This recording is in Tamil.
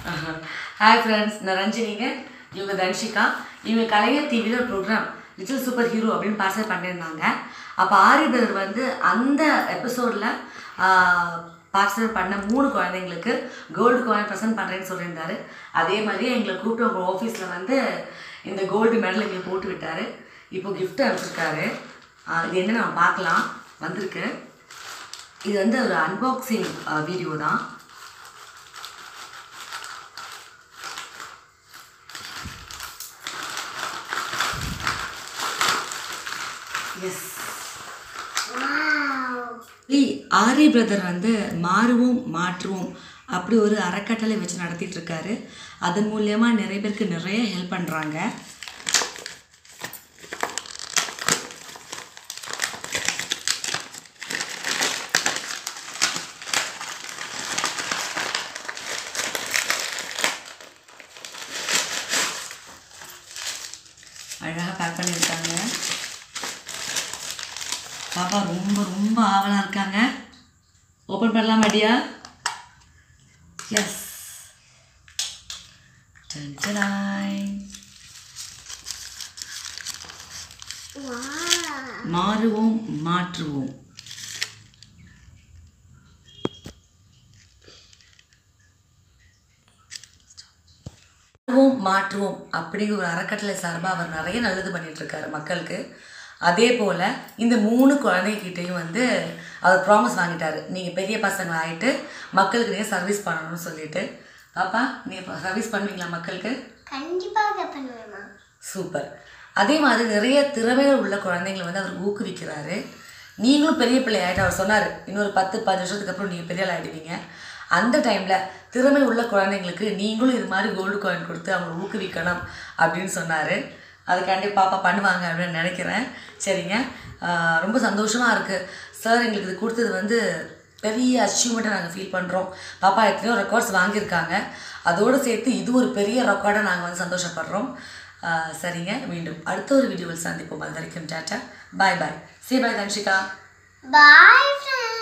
ஹாய் ஃப்ரெண்ட்ஸ் நான் ரஞ்சினிங்க இவங்க தன்ஷிகா இவங்க கலைஞர் டிவியில் ஒரு ப்ரோக்ராம் லிட்டில் சூப்பர் ஹீரோ அப்படின்னு பார்சல் பண்ணியிருந்தாங்க அப்போ ஆரி பிரதர் வந்து அந்த எபிசோடில் பார்சல் பண்ண மூணு குழந்தைங்களுக்கு கோல்டு காயின் ப்ரெசென்ட் பண்ணுறேன்னு சொல்லியிருந்தாரு அதே மாதிரி எங்களை கூப்பிட்டு உங்கள் ஆஃபீஸில் வந்து இந்த கோல்டு மெடல் எங்களுக்கு போட்டு விட்டார் இப்போ gift அனுப்பிச்சிருக்காரு ஆஹ் இது என்ன நம்ம பார்க்கலாம் வந்திருக்கு இது வந்து ஒரு அன்பாக்சிங் வீடியோ தான் எஸ் ஆரி பிரதர் வந்து மாறுவோம் மாற்றுவோம் அப்படி ஒரு அறக்கட்டளை வச்சு நடத்திட்டு இருக்காரு அதன் மூலியமா நிறைய பேருக்கு நிறைய ஹெல்ப் பண்ணுறாங்க அழகாக பேக் பண்ணியிருக்காங்க பாப்பா ரொம்ப ரொம்ப ஆவலாக இருக்காங்க ஓப்பன் பண்ணலாம் அடியா எஸ் மாறுவோம் மாற்றுவோம் மாற்றுவோம் மாற்றுவோம் அப்படிங்கிற ஒரு அறக்கட்டளை சார்பாக அவர் நிறைய நல்லது பண்ணிட்டு இருக்காரு மக்களுக்கு அதே போல் இந்த மூணு குழந்தைகிட்டையும் வந்து அவர் ப்ராமிஸ் வாங்கிட்டாரு நீங்கள் பெரிய பசங்க ஆகிட்டு மக்களுக்கு நீங்கள் சர்வீஸ் பண்ணணும்னு சொல்லிட்டு பாப்பா நீங்கள் சர்வீஸ் பண்ணுவீங்களா மக்களுக்கு கண்டிப்பாக பண்ணுவேம்மா சூப்பர் அதே மாதிரி நிறைய திறமைகள் உள்ள குழந்தைங்களை வந்து அவர் ஊக்குவிக்கிறாரு நீங்களும் பெரிய பிள்ளை ஆகிட்டு அவர் சொன்னார் இன்னொரு பத்து பதினஞ்சு வருஷத்துக்கு அப்புறம் நீங்கள் பெரிய ஆள் ஆகிடுவீங்க அந்த டைமில் திறமை உள்ள குழந்தைங்களுக்கு நீங்களும் இது மாதிரி கோல்டு காயின் கொடுத்து அவங்களை ஊக்குவிக்கணும் அப்படின்னு சொன்னார் அதுக்காண்டி பாப்பா பண்ணுவாங்க அப்படின்னு நினைக்கிறேன் சரிங்க ஆஹ் ரொம்ப சந்தோஷமாக இருக்குது சார் எங்களுக்கு இது கொடுத்தது வந்து பெரிய அச்சீவ்மெண்ட்டை நாங்கள் ஃபீல் பண்ணுறோம் பாப்பா எத்தனையோ ரெக்கார்ட்ஸ் வாங்கியிருக்காங்க அதோடு சேர்த்து இது ஒரு பெரிய ரெக்கார்டை நாங்கள் வந்து சந்தோஷப்படுறோம் ஆஹ் சரிங்க மீண்டும் அடுத்த ஒரு வீடியோவில் சந்திப்போம் அது வரைக்கும் tata bye bye see bye Dhanshika bye friends